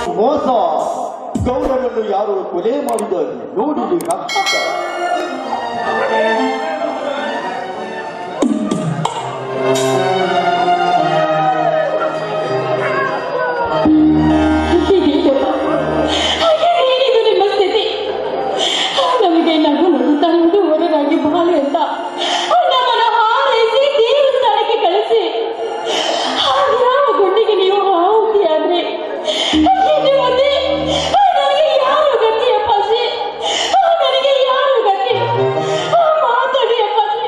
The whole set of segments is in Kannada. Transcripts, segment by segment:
ಮೋಸ ಗೌರವವನ್ನು ಯಾರು ಕೊಲೆ ಮಾಡಿದ್ದಾರೆ ನೋಡಿ ರಕ್ತ ಹೀಗೇನಪ್ಪ? ಹಾಗೇನಿದು ನಿಮ್ಮ ಸ್ಥಿತಿ ನಮಗೆ ನಗು ನಗುತ್ತಾ ನಗುವವರಾಗಿ ಬಾಳಿ ಅಂತ ನಮ್ಮನ್ನು ಹಾರೈಸಿ ದೇವಸ್ಥಾನಕ್ಕೆ ಕಳಿಸಿ ಯಾವ ಗುಂಡಿಗೆ ನೀವು ಆಹುತಿಯಾದ್ರಿ ಇನ್ನು ಮುಂದೆ ನನಗೆ ಯಾರು ಗತಿ ಅಪ್ಪಾಜಿ ನನಗೆ ಯಾರು ಗತಿ ಮಾತಾಡಿ ಅಪ್ಪಾಜಿ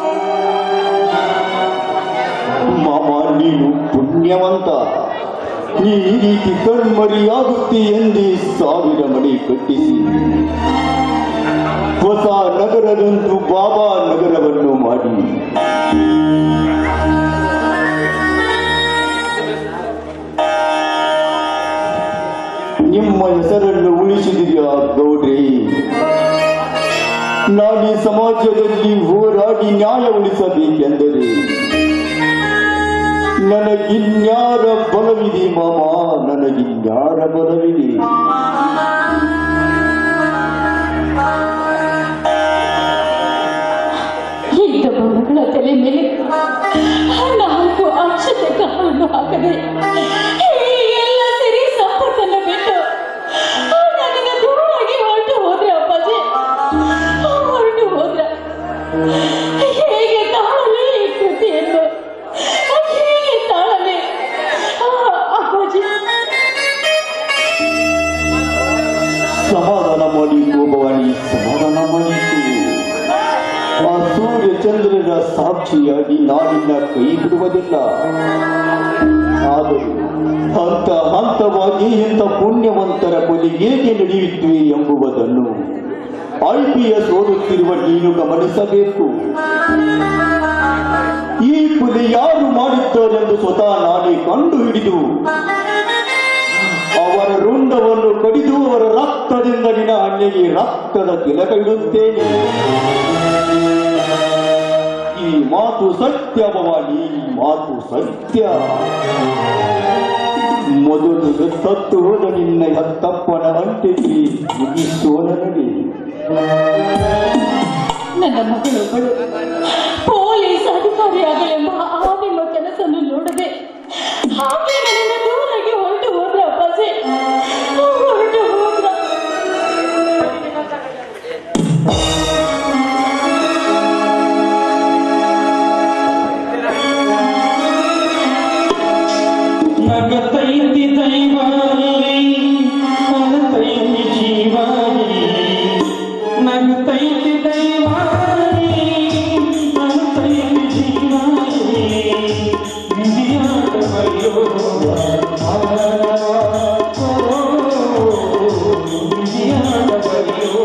ಮಾಮ ನೀನು ಪುಣ್ಯವಂತ ನೀ ಈ ರೀತಿ ಕಣ್ಮರಿಯಾಗುತ್ತೆ ಎಂದೇ ಸಾವಿರ ಮನೆ ಕಟ್ಟಿಸಿ ಹೊಸ ನಗರದಂತೂ ಬಾಬಾ ನಗರವನ್ನು ಮಾಡಿ ನಿಮ್ಮ ಹೆಸರನ್ನು ಉಳಿಸಿದಿರಾ ಗೌಡ್ರಿ ನಾನೀ ಸಮಾಜದಲ್ಲಿ ಹೋರಾಡಿ ನ್ಯಾಯ ಉಳಿಸಬೇಕೆಂದರೆ ನನಗಿನ್ಯಾರ ಬಲವಿದೆ ಮಾಮ ನನಗಿನ್ಯಾರ ಬಲವಿದೆ ಇದ್ದ ಮಗಳ ತಲೆ ಮೇಲೆ ನಾಲ್ಕು ಅಕ್ಷತೆ ಕಾಲನ್ನು ಹಾಕದೆ ಎಲ್ಲ ಸಿರಿ ಸಂಪತ್ತನ್ನು ಬಿಟ್ಟು ನನ್ನಿಂದ ದೂರಾಗಿ ಹೊರಟು ಹೋದ್ರೆ ಅಪ್ಪಾಜಿ ಹೊರಟು ಹೋದ್ರ ಹೇಗೆ ತಾಳಲಿ ಈ ಕೃತಿಯನ್ನು ಹೇಗೆ ತಾಳಲಿ ಆ, ಅಪ್ಪಾಜಿ ಸಮಾಧಾನ ಮಾಡಿ ಭವಾನಿ ಸಮಾಧಾನ ಮಾಡಿತು ಆ ಸೂರ್ಯ ಚಂದ್ರನ ಸಾಕ್ಷಿಯಾಗಿ ನಾನಿನ್ನ ಕೈ ಬಿಡುವುದಿಲ್ಲ ಆದರೆ ಹಂತ ಹಂತವಾಗಿ ಇಂಥ ಪುಣ್ಯವಂತರ ಕೊಲೆ ಹೇಗೆ ನಡೆಯುತ್ತವೆ ಎಂಬುವುದನ್ನು ಐ ಪಿ ಎಸ್ ಓದುತ್ತಿರುವ ನೀನು ಗಮನಿಸಬೇಕು ಈ ಕೊಲೆ ಯಾರು ಮಾಡಿದ್ದಾರೆಂದು ಸ್ವತಃ ನಾನೇ ಕಂಡು ಹಿಡಿದು ಅವರ ರುಂಡವನ್ನು ಕಡಿದು ಅವರ ರಕ್ತದಿಂದ ನಿನ್ನ ಅಣ್ಣೆಗೆ ರಕ್ತದ ತಿಲಕ ಇಡುತ್ತೇನೆ ಈ ಮಾತು ಸತ್ಯ ಭವಾನಿ ಈ ಮಾತು ಸತ್ಯ ಮೊದಲು ಸತ್ತು ಹೋದ ನಿನ್ನ ಹತ್ತಪ್ಪನ ಅಂಟೆಗೆ ಮುಗಿಸೋಣ ನಡಿ ನನ್ನ ಮಗಳೊಬ್ಬಳು ಪೊಲೀಸ್ ಅಧಿಕಾರಿಯಾಗಲೆಂಬ ಆ ನಿಮ್ಮ ಕನಸನ್ನು ನೋಡದೆ ಹಾಗೆ ನನ್ನಿಂದ ದೂರಾಗಿ ಹೊರಟು ಹೋದ್ರ ಅಪ್ಪಾಜಿ ಹೊರಟು ಹೋದ್ರ ನಗತೈತಿ ದೈವಾಲಿ ನಗತೈತಿ ಜೀವಾಲಿ ನಗತೈತಿ ದೈವಾಲಿ ನಗತೈತಿ ಜೀವಾಲಿ ವಿಧಿಯಾಟ ಬರೆಯೋ ವಿಧಿಯಾಟ ಬರೆಯೋ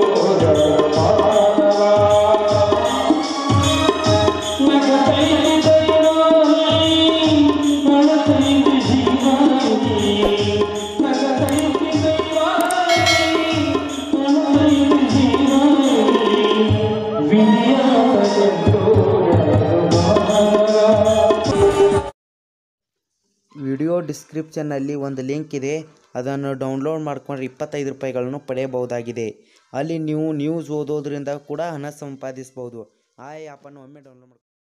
ನಗತೈತಿ ದೈವಾಲಿ ನಗತೈತಿ ಜೀವಾಲಿ ನಗತೈತಿ ದೈವಾಲಿ ನಗತೈತಿ ಜೀವಾಲಿ ವಿಧಿಯಾಟ ವಿಡಿಯೋ ಡಿಸ್ಕ್ರಿಪ್ಷನ್ನಲ್ಲಿ ಒಂದು ಲಿಂಕ್ ಇದೆ ಅದನ್ನು ಡೌನ್ಲೋಡ್ ಮಾಡಿಕೊಂಡ್ರೆ ಇಪ್ಪತ್ತೈದು ರೂಪಾಯಿಗಳನ್ನು ಪಡೆಯಬಹುದಾಗಿದೆ ಅಲ್ಲಿ ನೀವು ನ್ಯೂಸ್ ಓದೋದ್ರಿಂದ ಕೂಡ ಹಣ ಸಂಪಾದಿಸ್ಬೋದು ಆ ಆ್ಯಪನ್ನು ಒಮ್ಮೆ ಡೌನ್ಲೋಡ್ ಮಾಡಿ